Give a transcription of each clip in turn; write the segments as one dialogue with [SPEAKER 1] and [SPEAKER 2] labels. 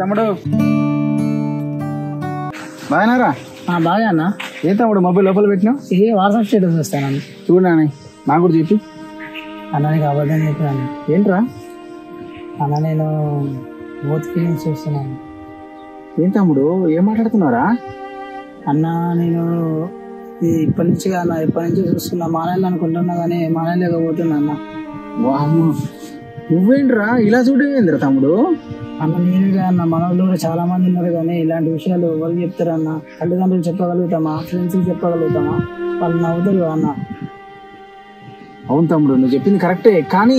[SPEAKER 1] తమ్ముడు బాగానారా
[SPEAKER 2] ఆ, బాగా అన్న
[SPEAKER 1] ఏ తమ్ముడు మొబైల్ లోపల పెట్టినావు
[SPEAKER 2] ఇది వాట్సాప్ స్టేటస్ చూస్తాను
[SPEAKER 1] చూడని నాకు కూడా చెప్పి
[SPEAKER 2] అన్న నీకు అబద్ధం చెప్పాను
[SPEAKER 1] ఏంట్రా
[SPEAKER 2] అన్న నేను బోత్ ఫీలింగ్స్ చూస్తున్నాను
[SPEAKER 1] ఏం తమ్ముడు ఏం మాట్లాడుతున్నారా
[SPEAKER 2] అన్న నేను ఈ ఇప్పటి నుంచి అన్న ఇప్పటి నుంచి చూస్తున్నా మానేయాలి అనుకుంటున్నా కానీ మానేయలేకపోతున్నా అన్న
[SPEAKER 1] వామ్మో నువ్వేంట్రా ఇలా చూడవేంద్ర తమ్ముడు
[SPEAKER 2] అన్న నేనుగా అన్న మన వాళ్ళు కూడా చాలా మంది ఉన్నారు కానీ ఇలాంటి విషయాలు వాళ్ళు చెప్తారన్న తల్లిదండ్రులు చెప్పగలుగుతామా ఫ్రెండ్స్కి చెప్పగలుగుతామా వాళ్ళు నవ్వుతారు కదా అన్న
[SPEAKER 1] అవును తమ్ముడు నువ్వు చెప్పింది కరెక్టే కానీ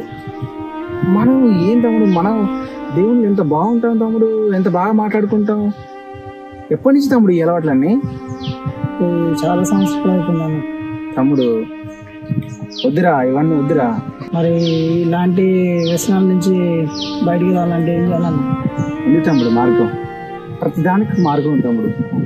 [SPEAKER 1] మనం ఏం తమ్ముడు మనం దేవుని ఎంత బాగుంటాం తమ్ముడు ఎంత బాగా మాట్లాడుకుంటాం ఎప్పటి నుంచి తమ్ముడు ఈ అలవాట్లన్నీ
[SPEAKER 2] ఇది చాలా సంవత్సరాలు అవుతుంది అన్న
[SPEAKER 1] తమ్ముడు వద్దురా ఇవన్నీ వద్దురా
[SPEAKER 2] మరి ఇలాంటి వ్యసనాల నుంచి బయటికి రావాలంటే ఏం చేయాలన్న
[SPEAKER 1] ఉంది తమ్ముడు మార్గం ప్రతిదానికి మార్గం ఉంది తమ్ముడు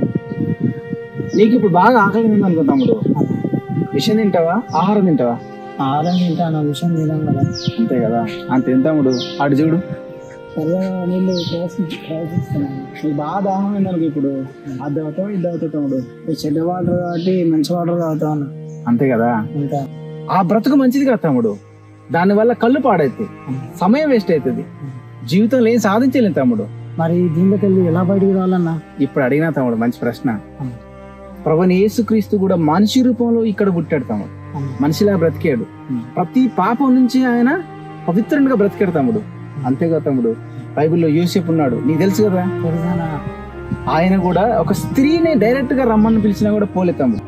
[SPEAKER 1] నీకు ఇప్పుడు బాగా ఆకలి ఉంది అనుకో తమ్ముడు విషయం తింటావా ఆహారం తింటావా
[SPEAKER 2] ఆహారం తింటాను విషయం తినాం కదా
[SPEAKER 1] అంతే కదా అంతే తమ్ముడు అటు చూడు
[SPEAKER 2] సరదాగా నీళ్ళు ప్రయత్ని ప్రయత్నిస్తున్నాను
[SPEAKER 1] నీకు బాగా దాహం అయింది అనుకో ఇప్పుడు అది తాగుతావు ఇది తాగుతావు తమ్ముడు
[SPEAKER 2] ఈ చెడ్డ వాటర్ కాబట్టి మంచి వాటర్ తాగుతాను
[SPEAKER 1] అంతే కదా
[SPEAKER 2] ఇంకా
[SPEAKER 1] ఆ బ్రతుకు మంచిది కదా తమ్ముడు దానివల్ల కళ్ళు పాడైతాయి సమయం వేస్ట్ అవుతుంది జీవితంలో ఏం సాధించలేం తమ్ముడు
[SPEAKER 2] మరి దీంట్లోకి వెళ్ళి ఎలా బయటికి రావాలన్నా
[SPEAKER 1] ఇప్పుడు అడిగినా తమ్ముడు మంచి ప్రశ్న ప్రభుని యేసుక్రీస్తు కూడా మనిషి రూపంలో ఇక్కడ పుట్టాడు తమ్ముడు మనిషిలా బ్రతికాడు ప్రతి పాపం నుంచి ఆయన పవిత్రంగా బ్రతికాడు తమ్ముడు అంతేగా తమ్ముడు బైబిల్లో యూసేపు ఉన్నాడు నీకు తెలుసు కదా
[SPEAKER 2] తెలుసానా
[SPEAKER 1] ఆయన కూడా ఒక స్త్రీని డైరెక్ట్ గా రమ్మని పిలిచినా కూడా పోలే తమ్ముడు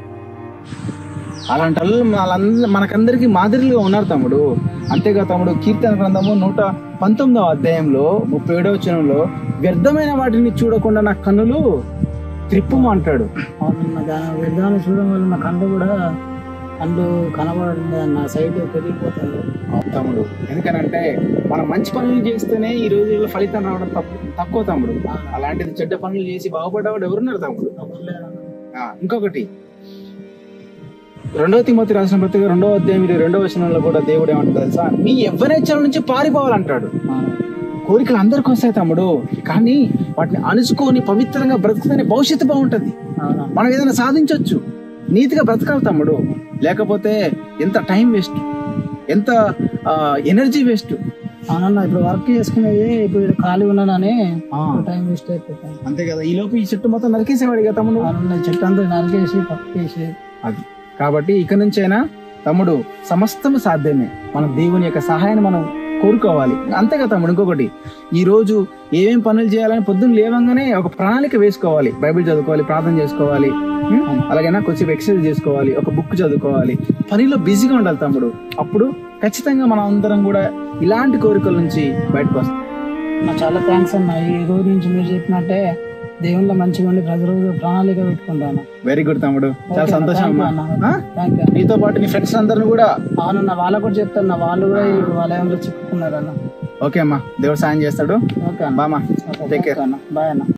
[SPEAKER 1] అలాంటి వాళ్ళు వాళ్ళంద- మనకందరికి మాదిరిగా ఉన్నారు తమ్ముడు అంతేగా తమ్ముడు కీర్తన గ్రంథము నూట పంతొమ్మిదవ అధ్యాయంలో ముప్పై ఏడవ వచనంలో వ్యర్థమైన వాటిని చూడకుండా నా కన్నులు త్రిప్పుము అంటాడు
[SPEAKER 2] అవునన్న దాని వ్యర్థాన్ని చూడడం వల్ల నా కళ్ళు కూడా కళ్ళు కనబడుతుంది అన్న సైట్ పెరిగిపోతుంది
[SPEAKER 1] అవును తమ్ముడు ఎందుకనంటే మనం మంచి పనులు చేస్తేనే ఈ రోజుల్లో ఫలితం రావడం తప్పు తక్కువ తమ్ముడు అలాంటిది చెడ్డ పనులు చేసి బాగుపడ్డవాడు ఎవరున్నారు తమ్ముడు ఆ, ఇంకొకటి రెండవ తిమ్మతి రాసిన పత్రిక రెండవ అధ్యాయం ఇరవై రెండవ వచనంలో కూడా దేవుడు ఏమంటాడు తెలుసా మీ ఎవ్వరేచ్ఛల నుంచి పారిపోవాలంటాడు కోరికలు అందరికి వస్తాయి తమ్ముడు కానీ వాటిని అణుచుకొని పవిత్రంగా బ్రతుకుతేనే భవిష్యత్తు బాగుంటది
[SPEAKER 2] అవునా
[SPEAKER 1] మనం ఏదైనా సాధించవచ్చు నీతిగా బ్రతకాలి తమ్ముడు లేకపోతే ఎంత టైం వేస్ట్ ఎంత ఎనర్జీ వేస్ట్
[SPEAKER 2] అవునన్నా ఇప్పుడు వర్క్ చేసుకునేది ఇప్పుడు ఈడ ఖాళీ ఉన్నానని టైం వేస్ట్ అయిపోతాను
[SPEAKER 1] అంతే కదా ఈ లోపు ఈ చెట్టు మొత్తం నరికేసేవాడు కదా తమ్ముడు
[SPEAKER 2] అవునన్న చెట్టు అంతా నరికేసి పక్కేసి
[SPEAKER 1] అది కాబట్టి ఇక నుంచైనా తమ్ముడు సమస్తము సాధ్యమే మన దేవుని యొక్క సహాయాన్ని మనం కోరుకోవాలి అంతే కదా తమ్ముడు ఇంకొకటి ఈ రోజు ఏమేం పనులు చేయాలని పొద్దున్న లేవంగానే ఒక ప్రణాళిక వేసుకోవాలి బైబిల్ చదువుకోవాలి ప్రార్థన చేసుకోవాలి ఉం? అలాగైనా కొంచెం ఎక్సర్సైజ్ చేసుకోవాలి ఒక బుక్ చదువుకోవాలి పనిలో బిజీగా ఉండాలి తమ్ముడు అప్పుడు ఖచ్చితంగా మనం అందరం కూడా ఇలాంటి కోరికల నుంచి బయటకు వస్తాం
[SPEAKER 2] నా చాలా థ్యాంక్స్ అన్న ఈ రోజు నుంచి మీరు చెప్పినట్టే దేవుళ్ళ మంచిగా ఉండి ప్రతిరోజు ప్రణాళిక పెట్టుకుంటాను
[SPEAKER 1] వెరీ గుడ్ తమ్ముడు చాలా
[SPEAKER 2] Okay,
[SPEAKER 1] సంతోషం
[SPEAKER 2] thank you
[SPEAKER 1] అమ్మా
[SPEAKER 2] అన్న.
[SPEAKER 1] ఆ?
[SPEAKER 2] థ్యాంక్ యూ
[SPEAKER 1] నీతో పాటు నీ ఫ్రెండ్స్ అందరిని కూడా
[SPEAKER 2] అవునన్న వాళ్ళకు కూడా చెప్తాను వాళ్ళు కూడా ఈ వలయంలో చిక్కుకున్నారు అన్న
[SPEAKER 1] ఓకే అమ్మా దేవుడు సాయం చేస్తాడు
[SPEAKER 2] ఓకే అన్న
[SPEAKER 1] బామా
[SPEAKER 2] ఓకే,
[SPEAKER 1] టేక్ కేర్
[SPEAKER 2] అన్న బాయ్ అన్న